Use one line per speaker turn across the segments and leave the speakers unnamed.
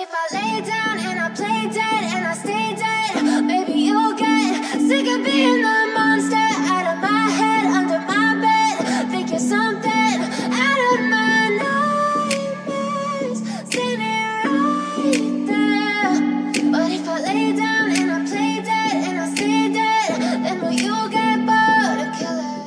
if I lay down and I play dead and I stay dead, baby, you'll get sick of being the monster out of my head, under my bed. Think you're something out of my nightmares, standing right there. But if I lay down and I play dead and I stay dead, then will you get bored of killing?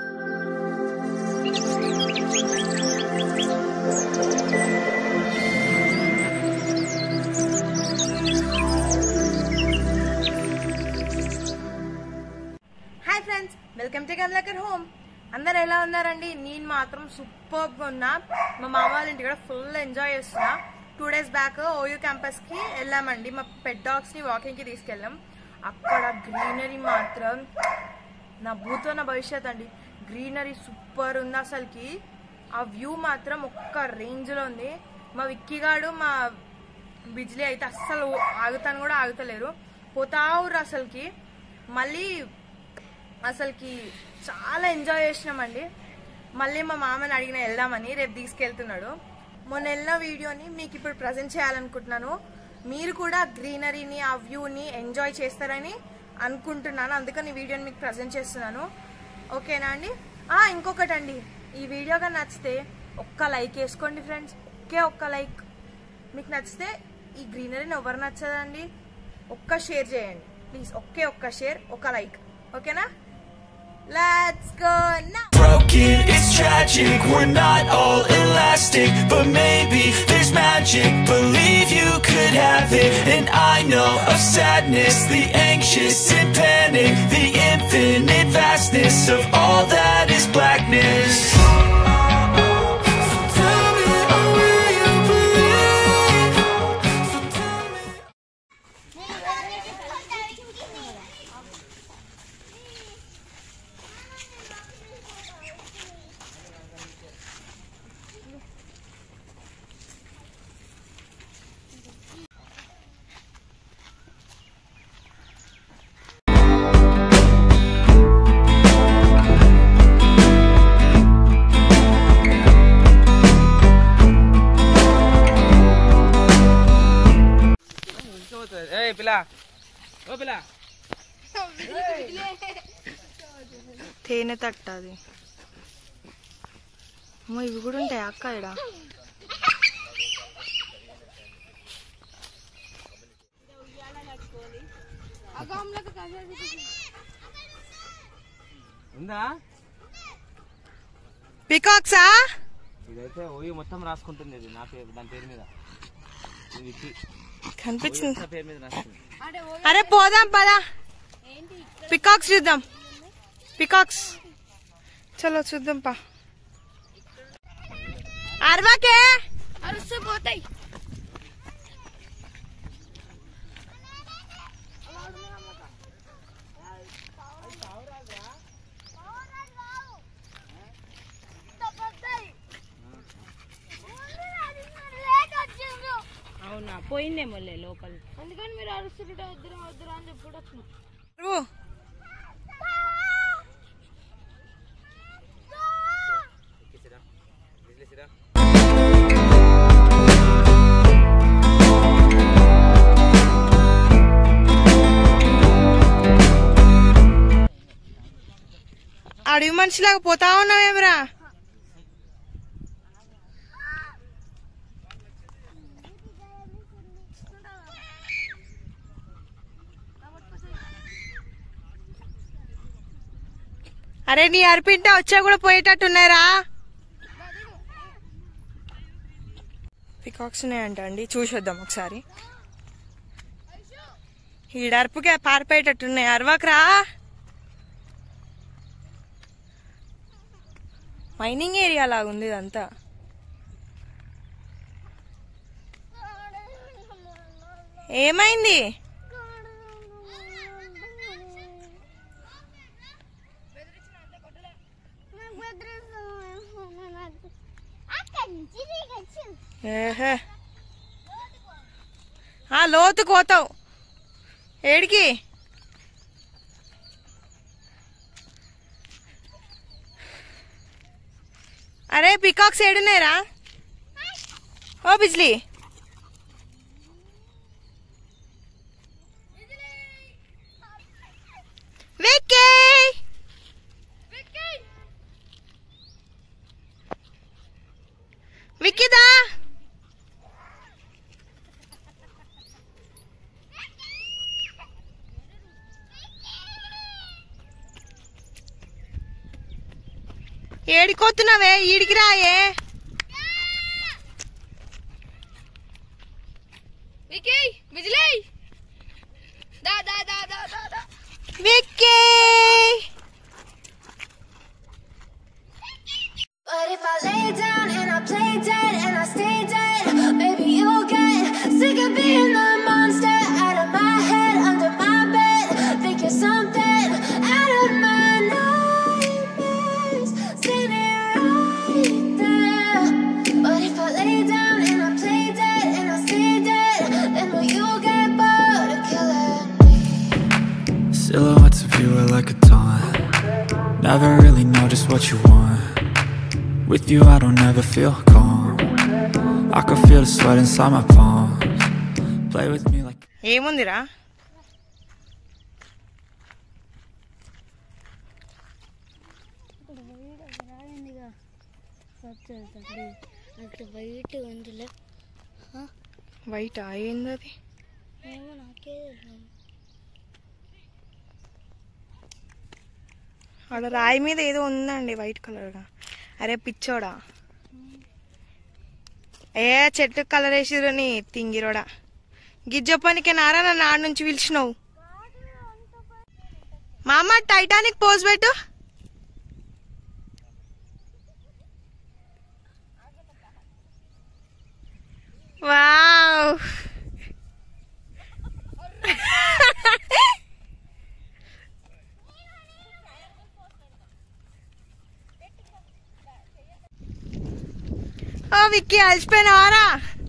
Hi friends welcome to Kamalakar home అందరు ఎలా ఉన్నారండి నేను మాత్రం super గా ఉన్నా మా మామ వాళ్ళ ఇంటి కూడా ఫుల్ ఎంజాయ్ చేస్తున్నా two days back OU campus కి వెళ్ళామండి మా పెట్ డాగ్స్ ని వాకింగ్ కి తీసుకెళ్ళాం అక్కడ గ్రీనరీ మాత్రం నా భూతో నా భవిష్యత్ అండి గ్రీనరీ సూపర్ ఉంది అసలుకి ఆ వ్యూ మాత్రం ఒక్క రేంజ్ లో ఉంది మా విక్కీగాడు మా బిజ్లీ అయితే అస్సలు ఆగుతాను కూడా ఆగుతలేరు పోతావురు అసలుకి మళ్ళీ అసలుకి చాలా ఎంజాయ్ చేసినామండి మళ్ళీ మా మామని అడిగిన వెళ్దామని రేపు తీసుకెళ్తున్నాడు మొన్న వెళ్ళిన వీడియోని మీకు ఇప్పుడు ప్రజెంట్ చేయాలనుకుంటున్నాను మీరు కూడా గ్రీనరీని ఆ వ్యూని ఎంజాయ్ చేస్తారని అనుకుంటున్నాను అందుకని ఈ వీడియోని మీకు ప్రజెంట్ చేస్తున్నాను ఓకేనా అండి ఆ ఇంకొకటి అండి ఈ వీడియో కానీ నచ్చితే ఒక్క లైక్ వేసుకోండి ఫ్రెండ్స్ ఒకే ఒక్క లైక్ మీకు నచ్చితే ఈ గ్రీనరీని ఎవరు నచ్చదండి ఒక్క షేర్ చేయండి ప్లీజ్ ఒకే ఒక్క షేర్ ఒక లైక్ ఓకేనా లెట్స్ గో నా
broken, it's tragic. We're not all elastic, but maybe there's magic. Believe you could have it, and I know of sadness, the anxious and panic, the infinite vastness of all that is blackness. So tell me, oh, will you believe? So tell me.
ఏ పిల్ల ఓ పిల్ల
తేనె తట్టది అమ్మో ఇవి కూడా ఉంటాయి అక్క ఇక్కడ
ఉందా
పికాక్సా
ఇదైతే ఓయి మొత్తం రాసుకుంటుంది ఇది నా పేరు దాని పేరు మీద ఇది విక్కీ.
కనిపించింది
నా పేరు మీద రాసుకుంది
అరే పోదాం పదా పికాక్స్ చూద్దాం పికాక్స్ చలో చూద్దాం పా అరవాకే
అరుస్తుపోతాయి
అవునా పోయిందేమోలే లోపల
అందుకని మీరు అరుస్తుంటే వద్దురా వద్దురా అని చెప్పుడు వచ్చిన
అరువు. అడవి మనిషిలాగా పోతా ఉన్నావేమరా అరే నీ అరిపింటే వచ్చా కూడా పోయేటట్టున్నారా పికాక్స్ ఉన్నాయంట అండి చూసొద్దాం ఒకసారి ఈ డర్పుకే పారిపోయేటట్టున్నాయి అరవకరా మైనింగ్ ఏరియా లాగా ఉంది ఇదంతా ఏమైంది ఏహే ఆ లోతు కోతావు ఏడికి అరే పికాక్స్ ఏడున్నాయిరా ఓ బిజ్లీ ఏడికోతున్నావే ఈడికి రాయే
వికీ విజిలై దా దా దా దా దా దా
Vicky
But if I lay down and I play dead and I stay dead, maybe you'll get sick of being the monster out of my head, under my bed. Think you're something out of my nightmares, standing right there. But if I lay down and I play dead and I stay dead, then will you get bored of killing me?
Silhouettes of you are like a taunt. Never really know just what you want. With you, I don't ever feel calm. I can feel the sweat inside my palms. Play with me like.
ఏముందిరా
అటు బయట ఉందిలే
white ఏంది అది
ఏమో నాకే తెలియదు.
ఆడ రాయి మీద ఏదో ఉందండి వైట్ కలర్గా అరే పిచ్చోడా ఏ చెట్టు కలర్ వేసిరు నీ తింగిరోడా గిజ్జప్పనికి నారా నన్ను ఆడ నుంచి పిలిచినావు మా అమ్మ టైటానిక్ పోజ్ పెట్టు వావ్ ఓ విక్కీ అలసిపోయినావారా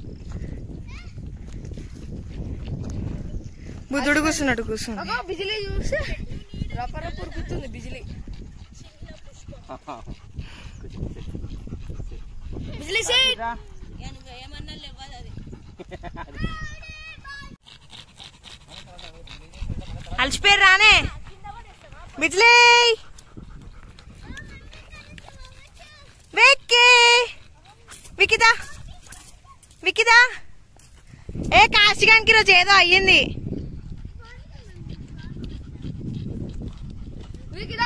బుద్ధుడు కూర్చున్నాడు కూర్చున్నాడు
బిజిలీ చూసి రపర పురుగుతుంది బిజిలీ బిజిలీ సీట్
అలసిపోయారు రానే బిజ్లీ విక్కీ వికిదా వికిదా ఏ కాశీగానికి రోజు ఏదో అయ్యింది
వికిదా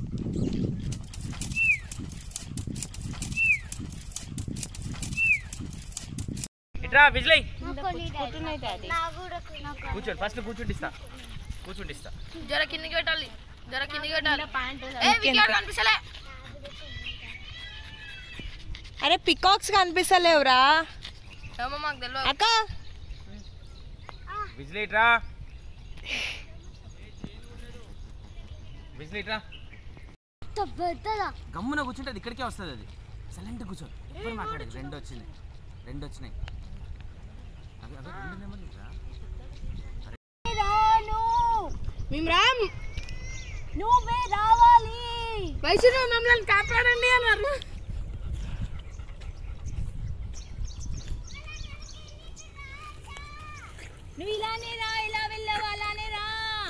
ఇట్రా విజయ్
పుట్టునైతే అది
కూర్చోండి ఫస్ట్ కూర్చుండి ఇస్తా కూర్చుండి ఇస్తా
జర కిందికి పెట్టాలి జర కిందికి పెట్టాలి ఏ వికెట్ కనిపిస్తలే
అరే పికాక్స్ కనిపిస్తలేవురా
ఏమో మాకు తెలియదు
అక్క
విజయ్ ఇట్రా విజయ్ ఇట్రా
ఇంత పెద్దదా
గమ్మున కూర్చుంటే అది ఇక్కడికే వస్తుంది అది సైలెంట్ కూర్చో ఎప్పుడు మాట్లాడేది రెండు వచ్చినాయి రెండు వచ్చినాయి అవి అవి రెండు నెంబర్లు ఇట్రా
రాను
మేము రామ్
నువ్వే రావాలి
వయసులో మమ్మల్ని కాపాడండి అన్నారు
నువ్వు ఇలానే రా ఇలా వెళ్ళావు అలానే రా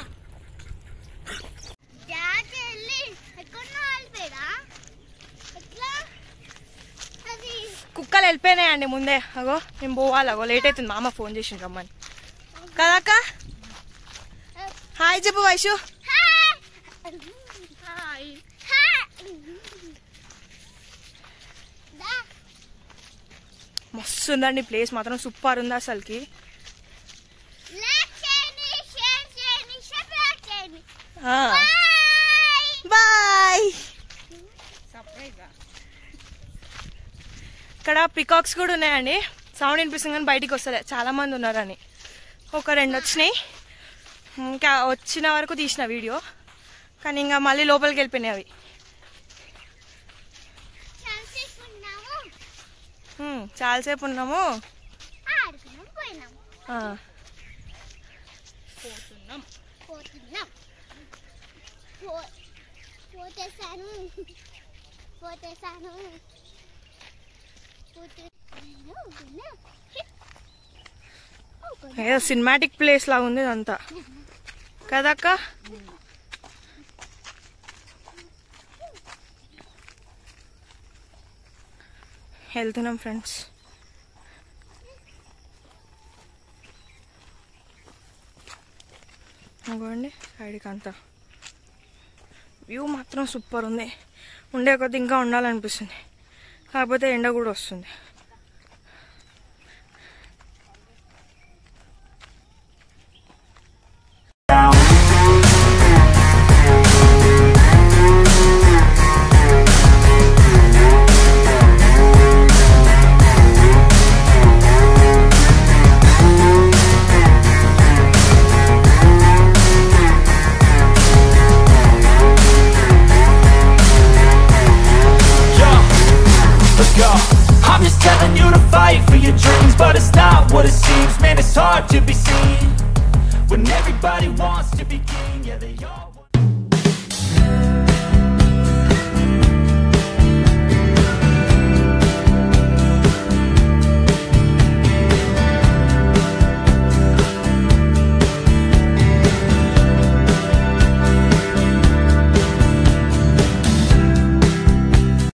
డాడీ వెళ్ళి ఎక్కడో వెళ్ళిపోయాడా ఎట్లా అది
కుక్కలు వెళ్ళిపోయినాయండి ముందే అగో మేము పోవాలి అగో లేట్ అవుతుంది మా అమ్మ ఫోన్ చేసింది రమ్మని కదా అక్క హాయ్ చెప్పు వైషు
హాయ్ హాయ్ దా
మస్తు ఉందండి ప్లేస్ మాత్రం సూపర్ ఉంది అసలుకి
లైక్ చేయండి షేర్ చేయండి సబ్స్క్రైబ్ చేయండి
ఆ.
బాయ్
బాయ్ ఇక్కడ పికాక్స్ కూడా ఉన్నాయండి సౌండ్ వినిపిస్తుంది కానీ బయటికి వస్తలే చాలా మంది ఉన్నారని ఒక రెండు వచ్చినాయి ఇంకా వచ్చిన వరకు తీసిన వీడియో కానీ ఇంకా మళ్ళీ లోపలికి వెళ్ళిపోయినాయి అవి
చల్సేసుకున్నాము
హ్మ్, చాలాసేపు ఉన్నాము
ఆడుకున్నాం పోయినాం
ఆ,
పోతున్నాం పో- పోతేసాను పోతేసాను పోతే- ఊగునా. ఊగునా.
ఏదో సినిమాటిక్ ప్లేస్ లాగా ఉంది ఇదంతా కదక్క వెళ్తున్నాం ఫ్రెండ్స్ ఇదిగోండి సైడ్కి అంతా వ్యూ మాత్రం సూపర్ ఉంది ఉండే కొద్ది ఇంకా ఉండాలనిపిస్తుంది కాకపోతే ఎండ కూడా వస్తుంది
Yeah, let's go. I'm just telling you to fight for your dreams, but it's not what it seems. Man, it's hard to be seen when everybody wants to be king. Yeah, they all.